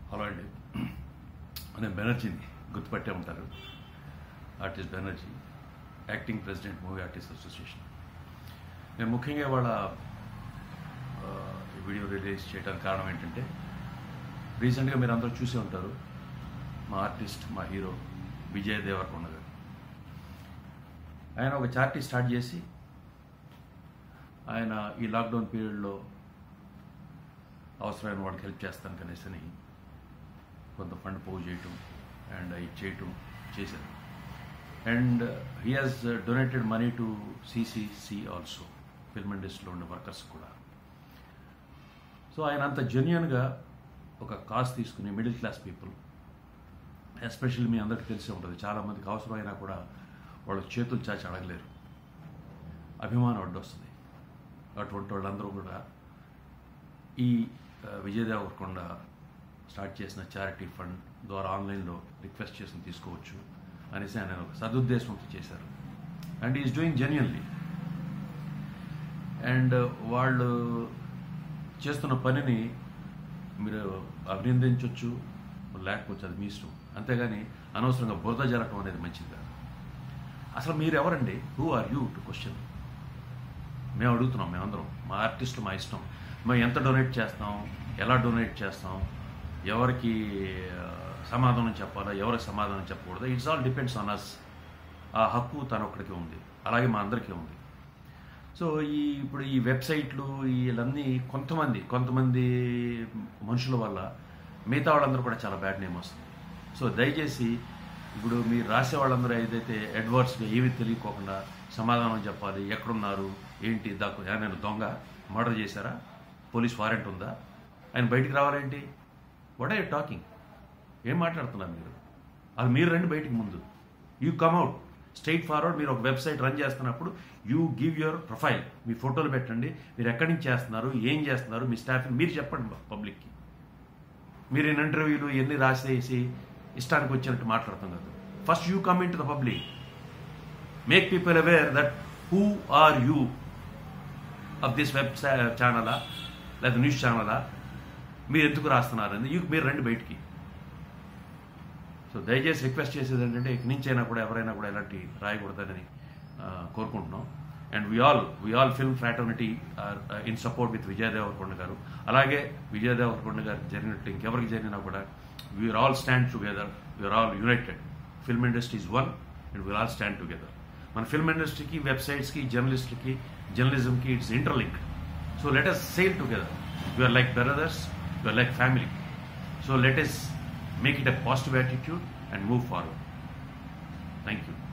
Hello అండి నేను బెనర్జీని గుర్తుపట్టే ఉంటారు artist Banerjee acting president movie artist association నేను ముఖ్యంగా వాళ్ళ వీడియో రిలీజ్ చేయడానికి కారణం ఏంటంటే రీసెంట్గా మీరు అందరూ చూసే ఉంటారు మా ఆర్టిస్ట్ మా హీరో విజయ్ దేవరకొండ గారు ఆయన ఒక చార్టీ స్టార్ట్ చేసి ఆయన ఈ లాక్డౌన్ పీరియడ్లో అవసరమైన వాళ్ళకి హెల్ప్ చేస్తాను కనేసి కొంత ఫండ్ పోగు చేయటం అండ్ ఇది చేయటం చేశారు and he has donated money to CCC also film ఇండస్ట్రీలో ఉండే వర్కర్స్ కూడా సో ఆయన అంత జెన్యున్గా ఒక కాస్ తీసుకుని మిడిల్ క్లాస్ పీపుల్ ఎస్పెషల్లీ మీ అందరికీ తెలిసే ఉంటుంది చాలామందికి అవసరమైనా కూడా వాళ్ళు చేతులు చాచి అడగలేరు అభిమానం అడ్డొస్తుంది అటువంటి వాళ్ళందరూ కూడా ఈ విజయ్ దేవరకొండ స్టార్ట్ చేసిన చారిటీ ఫండ్ ద్వారా ఆన్లైన్లో రిక్వెస్ట్ చేసి తీసుకోవచ్చు అనేసి ఆయన ఒక సదుద్దేశంతో చేశారు and is doing genuinely and వాళ్ళు చేస్తున్న పనిని మీరు అభినందించవచ్చు లేకపోవచ్చు అది మీ ఇష్టం అంతేగాని అనవసరంగా బురద జరగటం అనేది మంచిది కాదు అసలు మీరు ఎవరండి who are you to question మేము అడుగుతున్నాం మేమందరం మా ఆర్టిస్టులు మా ఇష్టం మేము ఎంత డొనేట్ చేస్తాం ఎలా డొనేట్ చేస్తాం ఎవరికి సమాధానం చెప్పాలా ఎవరికి సమాధానం చెప్పకూడదు it's all depends on us ఆ హక్కు తన ఒక్కడికి ఉంది అలాగే మా అందరికీ ఉంది సో ఈ ఇప్పుడు ఈ వెబ్సైట్లు వీళ్ళన్నీ కొంతమంది కొంతమంది మనుషుల వల్ల మిగతా వాళ్ళందరూ కూడా చాలా బ్యాడ్ నేమ్ వస్తుంది సో దయచేసి ఇప్పుడు మీరు రాసే వాళ్ళందరూ ఏదైతే అడ్వర్స్గా ఏమీ తెలియకోకుండా సమాధానం చెప్పాలి ఎక్కడున్నారు ఏంటి దాకు నేను దొంగ మర్డర్ చేశారా పోలీస్ వారెంట్ ఉందా ఆయన బయటికి రావాలేంటి వాట్ ఆర్ యూ టాకింగ్ ఏం మాట్లాడుతున్నారు మీరు అది మీరు రండి బయటికి ముందు యూ కమ్అవుట్ స్ట్రైట్ ఫార్వర్డ్ మీరు ఒక వెబ్సైట్ రన్ చేస్తున్నప్పుడు యూ గివ్ యువర్ ప్రొఫైల్ మీ ఫోటోలు పెట్టండి మీరు ఎక్కడి నుంచి చేస్తున్నారు ఏం చేస్తున్నారు మీ స్టాఫ్ మీరు చెప్పండి పబ్లిక్కి మీరు ఇన్ ఇంటర్వ్యూలు ఎన్ని రాసేసి ఇష్టానికి వచ్చినట్టు మాట్లాడుతాం కదా first you come in to the public make people aware that who are you of this web ఛానలా లేదా న్యూస్ ఛానలా మీరు ఎందుకు రాస్తున్నారని యూ మీరు రండి బయటికి సో దయచేసి రిక్వెస్ట్ చేసేది ఏంటంటే ఇక నుంచి అయినా కూడా ఎవరైనా కూడా ఇలాంటి రాయకూడదని కోరుకుంటున్నాం and we all we all film fraternity in support with Vijay Deverakonda garu అలాగే విజయ్ దేవరకొండ గారు జరిగినట్టు ఇంకెవరికి జరిగినా కూడా we're all stand together we're all united film industry is one and we're all stand together మన ఫిల్మ్ ఇండస్ట్రీకి వెబ్సైట్స్కి జర్నలిస్ట్కి జర్నలిజంకి it's interlink so let us sale together we're like brothers we're like family so let us make it a positive attitude and move forward. Thank you.